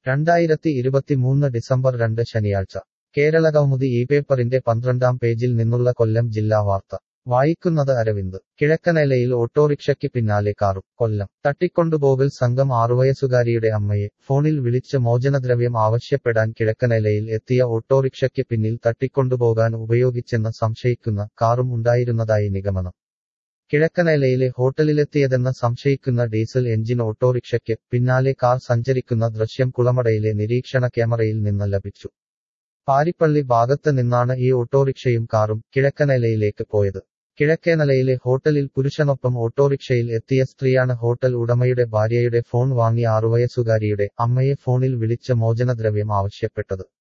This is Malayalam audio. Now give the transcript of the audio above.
രണ്ടായിരത്തി ഇരുപത്തിമൂന്ന് ഡിസംബർ രണ്ട് ശനിയാഴ്ച കേരളകൗമുദി ഈ പേപ്പറിന്റെ പന്ത്രണ്ടാം പേജിൽ നിന്നുള്ള കൊല്ലം ജില്ലാ വാർത്ത വായിക്കുന്നത് അരവിന്ദ് കിഴക്കനേലയിൽ ഓട്ടോറിക്ഷയ്ക്ക് പിന്നാലെ കാറും കൊല്ലം തട്ടിക്കൊണ്ടുപോകൽ സംഘം ആറുവയസ്സുകാരിയുടെ അമ്മയെ ഫോണിൽ വിളിച്ച് മോചനദ്രവ്യം ആവശ്യപ്പെടാൻ കിഴക്കനേലയിൽ എത്തിയ ഓട്ടോറിക്ഷയ്ക്ക് പിന്നിൽ തട്ടിക്കൊണ്ടുപോകാൻ ഉപയോഗിച്ചെന്ന് സംശയിക്കുന്ന കാറും ഉണ്ടായിരുന്നതായി നിഗമനം കിഴക്കനേലയിലെ ഹോട്ടലിലെത്തിയതെന്ന് സംശയിക്കുന്ന ഡീസൽ എഞ്ചിൻ ഓട്ടോറിക്ഷയ്ക്ക് പിന്നാലെ കാർ സഞ്ചരിക്കുന്ന ദൃശ്യം കുളമടയിലെ നിരീക്ഷണ ക്യാമറയിൽ നിന്ന് ലഭിച്ചു പാരിപ്പള്ളി ഭാഗത്ത് നിന്നാണ് ഈ ഓട്ടോറിക്ഷയും കാറും കിഴക്കനേലയിലേക്ക് പോയത് കിഴക്കേനലയിലെ ഹോട്ടലിൽ പുരുഷനൊപ്പം ഓട്ടോറിക്ഷയിൽ എത്തിയ സ്ത്രീയാണ് ഹോട്ടൽ ഉടമയുടെ ഭാര്യയുടെ ഫോൺ വാങ്ങി ആറുവയസ്സുകാരിയുടെ അമ്മയെ ഫോണിൽ വിളിച്ച് മോചനദ്രവ്യം ആവശ്യപ്പെട്ടത്